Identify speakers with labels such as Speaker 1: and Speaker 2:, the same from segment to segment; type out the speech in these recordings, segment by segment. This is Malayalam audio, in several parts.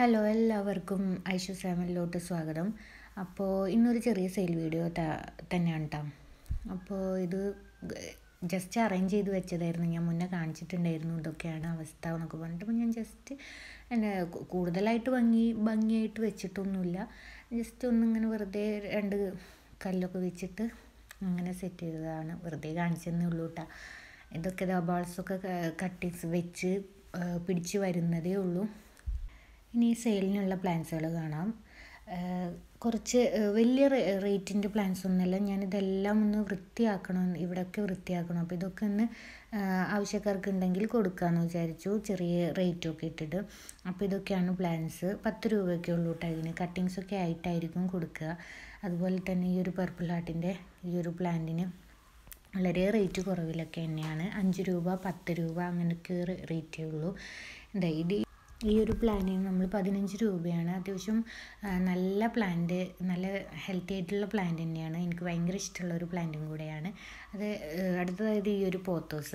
Speaker 1: ഹലോ എല്ലാവർക്കും ഐഷു ഫാമിലിയിലോട്ട് സ്വാഗതം അപ്പോൾ ഇന്നൊരു ചെറിയ സെയിൽ വീഡിയോ തന്നെയാണ് കേട്ടോ അപ്പോൾ ഇത് ജസ്റ്റ് അറേഞ്ച് ചെയ്ത് വെച്ചതായിരുന്നു ഞാൻ മുന്നേ കാണിച്ചിട്ടുണ്ടായിരുന്നു ഇതൊക്കെയാണ് അവസ്ഥ എന്നൊക്കെ പറഞ്ഞിട്ട് അപ്പോൾ ഞാൻ ജസ്റ്റ് എന്നെ കൂടുതലായിട്ട് ഭംഗി ഭംഗിയായിട്ട് വെച്ചിട്ടൊന്നുമില്ല ജസ്റ്റ് ഒന്നിങ്ങനെ വെറുതെ രണ്ട് കല്ലൊക്കെ വെച്ചിട്ട് അങ്ങനെ സെറ്റ് ചെയ്തതാണ് വെറുതെ കാണിച്ചെന്നേ ഉള്ളൂ കേട്ടോ ഇതൊക്കെ ബോൾസൊക്കെ കട്ടിങ്സ് വെച്ച് പിടിച്ച് വരുന്നതേ ഉള്ളൂ ഇനി സെയിലിനുള്ള പ്ലാൻസുകൾ കാണാം കുറച്ച് വലിയ റേറ്റിൻ്റെ പ്ലാൻസ് ഒന്നുമല്ല ഞാനിതെല്ലാം ഒന്ന് വൃത്തിയാക്കണം ഇവിടെയൊക്കെ വൃത്തിയാക്കണം അപ്പോൾ ഇതൊക്കെ ഒന്ന് ആവശ്യക്കാർക്ക് ഉണ്ടെങ്കിൽ കൊടുക്കാമെന്ന് വിചാരിച്ചു ചെറിയ റേറ്റൊക്കെ ഇട്ടിട്ട് അപ്പോൾ ഇതൊക്കെയാണ് പ്ലാൻസ് പത്ത് രൂപയൊക്കെ ഉള്ളൂ കേട്ടോ ഇതിന് കട്ടിങ്സൊക്കെ ആയിട്ടായിരിക്കും കൊടുക്കുക അതുപോലെ തന്നെ ഈ ഒരു പർപ്പിൾ ഹാർട്ടിൻ്റെ ഈ ഒരു പ്ലാന്റിന് വളരെ റേറ്റ് കുറവിലൊക്കെ തന്നെയാണ് അഞ്ച് രൂപ പത്ത് രൂപ അങ്ങനെയൊക്കെ റേറ്റേ ഉള്ളൂ ഇത് ഈ ഒരു പ്ലാന്റിന് നമ്മൾ പതിനഞ്ച് രൂപയാണ് അത്യാവശ്യം നല്ല പ്ലാന്റ് നല്ല ഹെൽത്തി ആയിട്ടുള്ള പ്ലാന്റ് തന്നെയാണ് എനിക്ക് ഭയങ്കര ഇഷ്ടമുള്ള ഒരു പ്ലാന്റും കൂടെയാണ് അത് അടുത്തതായത് ഈ ഒരു പോത്തോസ്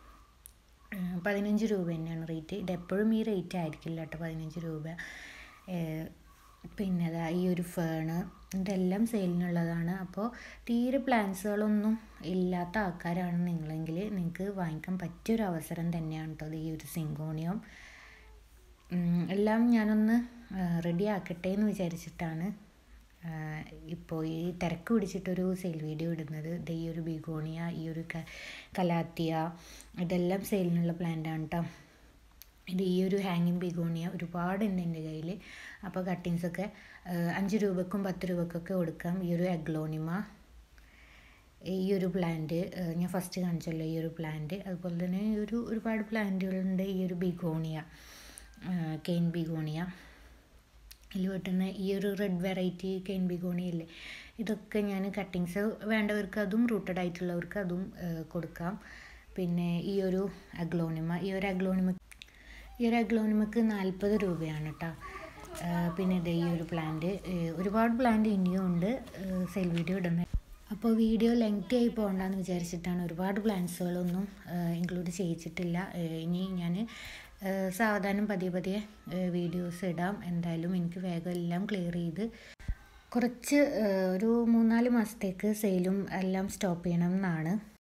Speaker 1: പതിനഞ്ച് രൂപ തന്നെയാണ് റേറ്റ് ഇത് എപ്പോഴും ഈ റേറ്റ് ആയിരിക്കില്ല കേട്ടോ പതിനഞ്ച് രൂപ പിന്നെ അതാ ഈ ഒരു ഫേണ് ഇതെല്ലാം സെയിലിനുള്ളതാണ് അപ്പോൾ തീരെ പ്ലാൻസുകളൊന്നും ഇല്ലാത്ത ആൾക്കാരാണ് നിങ്ങളെങ്കിൽ നിങ്ങൾക്ക് വാങ്ങിക്കാൻ പറ്റിയൊരു അവസരം തന്നെയാണ് കേട്ടോ ഈ ഒരു സിങ്കോണിയം എല്ലാം ഞാനൊന്ന് റെഡി ആക്കട്ടെ എന്ന് വിചാരിച്ചിട്ടാണ് ഇപ്പോൾ ഈ തിരക്ക് പിടിച്ചിട്ടൊരു സെയിൽ വീഡിയോ ഇടുന്നത് ഇത് ഈ ഒരു ബിഗോണിയ ഈ ഒരു കലാത്തിയ ഇതെല്ലാം സെയിലിനുള്ള പ്ലാന്റാണ് കേട്ടോ ഇത് ഈ ഒരു ഹാങ്ങിങ് ബിഗോണിയ ഒരുപാടുണ്ട് എൻ്റെ കയ്യിൽ അപ്പോൾ കട്ടിങ്സൊക്കെ അഞ്ച് രൂപക്കും പത്ത് രൂപക്കൊക്കെ കൊടുക്കാം ഈ ഒരു എഗ്ലോണിമ ഈ ഒരു പ്ലാന്റ് ഞാൻ ഫസ്റ്റ് കാണിച്ചല്ലോ ഈ ഒരു പ്ലാന്റ് അതുപോലെ തന്നെ ഈ ഒരു ഒരുപാട് പ്ലാന്റുകളുണ്ട് ഈ ഒരു ബിഗോണിയ കെയിൻ ബിഗോണിയ ഇതിൽ വെട്ടുന്ന ഈ ഒരു റെഡ് വെറൈറ്റി കെയിൻ ബിഗോണിയ ഇല്ലേ ഇതൊക്കെ ഞാൻ കട്ടിങ്സ് വേണ്ടവർക്ക് അതും റൂട്ടഡ് ആയിട്ടുള്ളവർക്ക് അതും കൊടുക്കാം പിന്നെ ഈ ഒരു അഗ്ലോണിമ ഈ ഒരു അഗ്ലോണിമ ഈ ഒരു അഗ്ലോണിമക്ക് നാൽപ്പത് രൂപയാണ് കേട്ടോ പിന്നെ ഇത് ഈ ഒരു പ്ലാന്റ് ഒരുപാട് പ്ലാന്റ് ഇനിയും ഉണ്ട് സെയിൽ വീഡിയോ ഇടുന്നത് അപ്പോൾ വീഡിയോ ലെങ്തി ആയി പോകണ്ടെന്ന് വിചാരിച്ചിട്ടാണ് ഒരുപാട് പ്ലാൻസുകളൊന്നും ഇൻക്ലൂഡ് ചെയ്യിച്ചിട്ടില്ല ഇനി ഞാൻ സാവധാനം പതിയെ പതിയെ വീഡിയോസ് ഇടാം എന്തായാലും എനിക്ക് വേഗം എല്ലാം ക്ലിയർ ചെയ്ത് കുറച്ച് ഒരു മൂന്നാല് മാസത്തേക്ക് സെയിലും എല്ലാം സ്റ്റോപ്പ് ചെയ്യണം എന്നാണ്